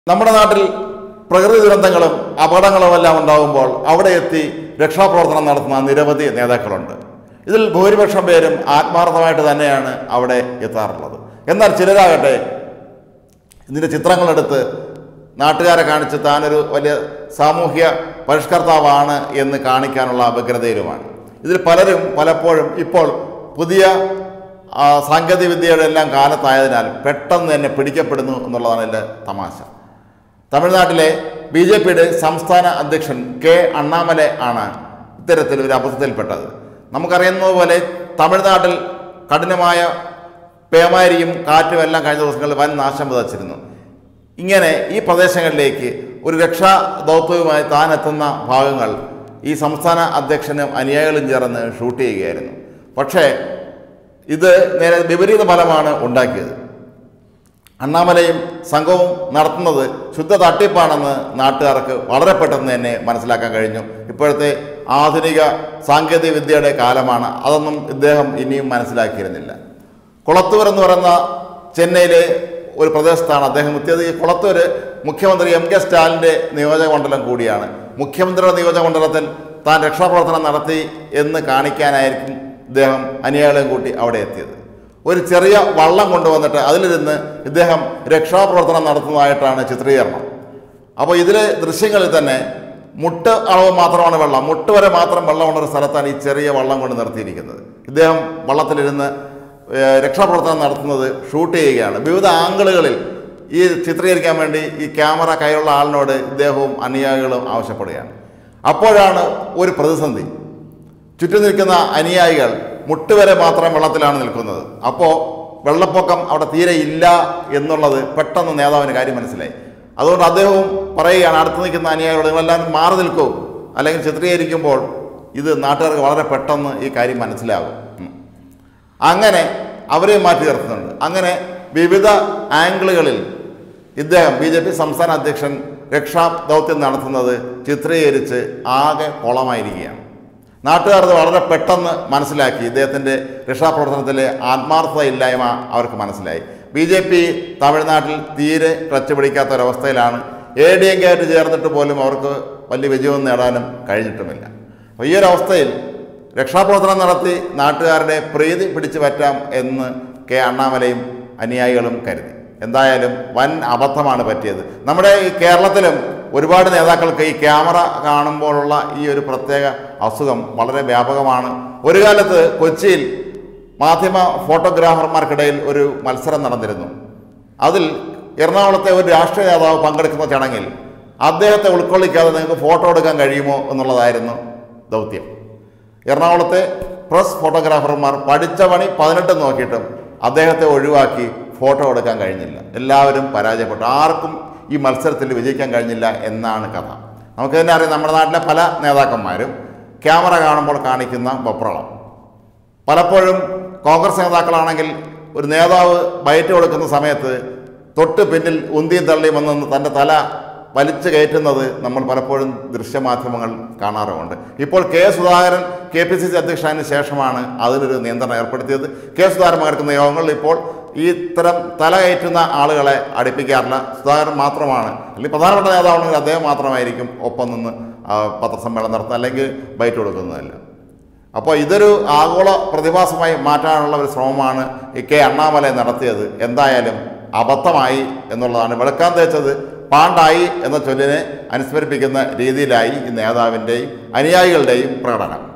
നമ്മുടെ നാട്ടിൽ പ്രകൃതി ദുരന്തങ്ങളും അപകടങ്ങളും എല്ലാം ഉണ്ടാകുമ്പോൾ അവിടെ എത്തി രക്ഷാപ്രവർത്തനം നടത്തുന്ന നിരവധി നേതാക്കളുണ്ട് ഇതിൽ ഭൂരിപക്ഷം പേരും ആത്മാർത്ഥമായിട്ട് തന്നെയാണ് അവിടെ എത്താറുള്ളത് എന്നാൽ ചിലരാകട്ടെ ഇതിൻ്റെ ചിത്രങ്ങളെടുത്ത് നാട്ടുകാരെ കാണിച്ച് താനൊരു വലിയ സാമൂഹ്യ പരിഷ്കർത്താവാണ് എന്ന് കാണിക്കാനുള്ള വ്യഗ്രതയിലുമാണ് ഇതിൽ പലരും പലപ്പോഴും ഇപ്പോൾ പുതിയ ആ, സാങ്കേതിക വിദ്യയുടെ എല്ലാം കാലത്തായതിനാൽ പെട്ടെന്ന് തന്നെ പിടിക്കപ്പെടുന്നു എന്നുള്ളതാണ് എൻ്റെ തമാശ തമിഴ്നാട്ടിലെ ബി ജെ പിയുടെ സംസ്ഥാന അധ്യക്ഷൻ കെ അണ്ണാമലെ ആണ് ഇത്തരത്തിൽ ഒരു അബദ്ധത്തിൽപ്പെട്ടത് നമുക്കറിയുന്നത് പോലെ തമിഴ്നാട്ടിൽ കഠിനമായ പേമാരിയും കാറ്റും എല്ലാം കഴിഞ്ഞ ദിവസങ്ങളിൽ വൻ നാശം വിതച്ചിരുന്നു ഇങ്ങനെ ഈ പ്രദേശങ്ങളിലേക്ക് ഒരു രക്ഷാ ദൗത്യവുമായി താൻ എത്തുന്ന ഭാഗങ്ങൾ ഈ സംസ്ഥാന അധ്യക്ഷനും അനുയായികളും ചേർന്ന് ഷൂട്ട് ചെയ്യുകയായിരുന്നു പക്ഷേ ഇത് നേരെ വിപരീത ഫലമാണ് ഉണ്ടാക്കിയത് അണ്ണാമലയും സംഘവും നടത്തുന്നത് ശുദ്ധ തട്ടിപ്പാണെന്ന് നാട്ടുകാർക്ക് വളരെ പെട്ടെന്ന് തന്നെ മനസ്സിലാക്കാൻ കഴിഞ്ഞു ഇപ്പോഴത്തെ ആധുനിക സാങ്കേതിക വിദ്യയുടെ കാലമാണ് അതൊന്നും ഇദ്ദേഹം ഇനിയും മനസ്സിലാക്കിയിരുന്നില്ല കുളത്തൂർ എന്ന് പറയുന്ന ചെന്നൈയിലെ ഒരു പ്രദേശത്താണ് അദ്ദേഹം എത്തിയത് ഈ കുളത്തൂർ മുഖ്യമന്ത്രി എം കെ സ്റ്റാലിൻ്റെ നിയോജക മണ്ഡലം കൂടിയാണ് മുഖ്യമന്ത്രിയുടെ നിയോജക മണ്ഡലത്തിൽ താൻ രക്ഷാപ്രവർത്തനം നടത്തി എന്ന് കാണിക്കാനായിരിക്കും ഇദ്ദേഹം അനുയായികളെയും കൂട്ടി അവിടെ എത്തിയത് ഒരു ചെറിയ വള്ളം കൊണ്ടുവന്നിട്ട് അതിലിരുന്ന് ഇദ്ദേഹം രക്ഷാപ്രവർത്തനം നടത്തുന്നതായിട്ടാണ് ചിത്രീകരണം അപ്പോൾ ഇതിലെ ദൃശ്യങ്ങളിൽ തന്നെ മുട്ട് അളവ് മാത്രമാണ് വെള്ളം മുട്ട് വരെ മാത്രം വെള്ളമുള്ള ഒരു സ്ഥലത്താണ് ഈ ചെറിയ വള്ളം കൊണ്ട് നിർത്തിയിരിക്കുന്നത് ഇദ്ദേഹം വള്ളത്തിലിരുന്ന് ഏഹ്, രക്ഷാപ്രവർത്തനം നടത്തുന്നത് ഷൂട്ട് ചെയ്യുകയാണ് വിവിധ ആംഗിളുകളിൽ ഈ ചിത്രീകരിക്കാൻ വേണ്ടി ഈ ക്യാമറ കൈയുള്ള ആളിനോട് ഇദ്ദേഹവും അനുയായികളും ആവശ്യപ്പെടുകയാണ് അപ്പോഴാണ് ഒരു പ്രതിസന്ധി ചുറ്റും നിൽക്കുന്ന അനുയായികൾ മുട്ടുവരെ മാത്രം വെള്ളത്തിലാണ് നിൽക്കുന്നത് അപ്പോൾ വെള്ളപ്പൊക്കം അവിടെ തീരെ ഇല്ല എന്നുള്ളത് പെട്ടെന്ന് നേതാവിന് കാര്യം മനസ്സിലായി അതുകൊണ്ട് അദ്ദേഹവും പറയുകയാണ് അടുത്ത് നിൽക്കുന്ന അനുയായികളോട് നിങ്ങളെല്ലാവരും മാറി നിൽക്കൂ അല്ലെങ്കിൽ ചിത്രീകരിക്കുമ്പോൾ ഇത് നാട്ടുകാർക്ക് വളരെ പെട്ടെന്ന് ഈ കാര്യം മനസ്സിലാകും ഉം. അങ്ങനെ അവരെ മാറ്റി നിർത്തുന്നുണ്ട് അങ്ങനെ വിവിധ ആംഗിളുകളിൽ ഇദ്ദേഹം ബി ജെ പി സംസ്ഥാന അധ്യക്ഷൻ രക്ഷാ ദൗത്യം നടത്തുന്നത് ചിത്രീകരിച്ച് ആകെ കുളമായിരിക്കുകയാണ് നാട്ടുകാർ അത് വളരെ പെട്ടെന്ന് മനസ്സിലാക്കി ഇദ്ദേഹത്തിൻ്റെ രക്ഷാപ്രവർത്തനത്തിലെ ആത്മാർത്ഥതയില്ലായ്മ അവർക്ക് മനസ്സിലായി ബി ജെ പി തമിഴ്നാട്ടിൽ തീരെ ക്ലച്ച് പിടിക്കാത്ത ഒരവസ്ഥയിലാണ് എ ഡി എം കെയായിട്ട് ചേർന്നിട്ട് പോലും അവർക്ക് വലിയ വിജയം നേടാനും കഴിഞ്ഞിട്ടുമില്ല അപ്പോൾ ഈ ഒരു അവസ്ഥയിൽ രക്ഷാപ്രവർത്തനം നടത്തി നാട്ടുകാരുടെ പ്രീതി പിടിച്ചു പറ്റാം എന്ന് കെ അണ്ണാമലയും അനുയായികളും കരുതി എന്തായാലും വൻ അബദ്ധമാണ് പറ്റിയത് നമ്മുടെ ഈ കേരളത്തിലും ഒരുപാട് നേതാക്കൾക്ക് ഈ ക്യാമറ കാണുമ്പോഴുള്ള ഈ ഒരു പ്രത്യേക അസുഖം വളരെ വ്യാപകമാണ് ഒരു കാലത്ത് കൊച്ചിയിൽ മാധ്യമ ഫോട്ടോഗ്രാഫർമാർക്കിടയിൽ ഒരു മത്സരം നടന്നിരുന്നു അതിൽ എറണാകുളത്തെ ഒരു രാഷ്ട്രീയ നേതാവ് പങ്കെടുക്കുന്ന ചടങ്ങിൽ അദ്ദേഹത്തെ ഉൾക്കൊള്ളിക്കാതെ നിങ്ങൾക്ക് ഫോട്ടോ എടുക്കാൻ കഴിയുമോ എന്നുള്ളതായിരുന്നു ദൗത്യം എറണാകുളത്തെ പ്രസ് ഫോട്ടോഗ്രാഫർമാർ പഠിച്ച പണി പതിനെട്ട് നോക്കിയിട്ടും അദ്ദേഹത്തെ ഒഴിവാക്കി ഫോട്ടോ എടുക്കാൻ കഴിഞ്ഞില്ല എല്ലാവരും പരാജയപ്പെട്ടു ആർക്കും ഈ മത്സരത്തിൽ വിജയിക്കാൻ കഴിഞ്ഞില്ല എന്നാണ് കഥ നമുക്ക് തന്നെ അറിയാം നമ്മുടെ നാട്ടിലെ പല നേതാക്കന്മാരും ക്യാമറ കാണുമ്പോൾ കാണിക്കുന്ന വെപ്രളം പലപ്പോഴും കോൺഗ്രസ് നേതാക്കളാണെങ്കിൽ ഒരു നേതാവ് ബയറ്റ് കൊടുക്കുന്ന സമയത്ത് തൊട്ട് പിന്നിൽ ഉന്തിയും തള്ളിയും വന്ന് തൻ്റെ തല വലിച്ചു കയറ്റുന്നത് നമ്മൾ പലപ്പോഴും ദൃശ്യമാധ്യമങ്ങൾ കാണാറുമുണ്ട് ഇപ്പോൾ K Sudhakaran K P C C അധ്യക്ഷന് ശേഷമാണ് അതിനൊരു നിയന്ത്രണം ഏർപ്പെടുത്തിയത് കെ സുധാകരൻ പങ്കെടുക്കുന്ന യോഗങ്ങളിൽ ഇപ്പോൾ ഈ ഇത്തരം തല കയറ്റുന്ന ആളുകളെ അടുപ്പിക്കാറില്ല സുധാകരൻ മാത്രമാണ് അല്ലെങ്കിൽ പ്രധാനപ്പെട്ട നേതാവാണെങ്കിൽ അദ്ദേഹം മാത്രമായിരിക്കും ഒപ്പം നിന്ന് ആ, പത്രസമ്മേളനം നടത്തുന്നത് അല്ലെങ്കിൽ ബൈറ്റ് കൊടുക്കുന്നതല്ല അപ്പോൾ ഇതൊരു ആഗോള പ്രതിഭാസമായി മാറ്റാനുള്ള ഒരു ശ്രമമാണ് ഈ കെ അണ്ണാമല നടത്തിയത് എന്തായാലും അബദ്ധമായി എന്നുള്ളതാണ് വെളുക്കാൻ തേച്ചത് പാണ്ടായി എന്ന ചൊല്ലിനെ അനുസ്മരിപ്പിക്കുന്ന രീതിയിലായി ഈ നേതാവിൻ്റെയും അനുയായികളുടെയും പ്രകടനം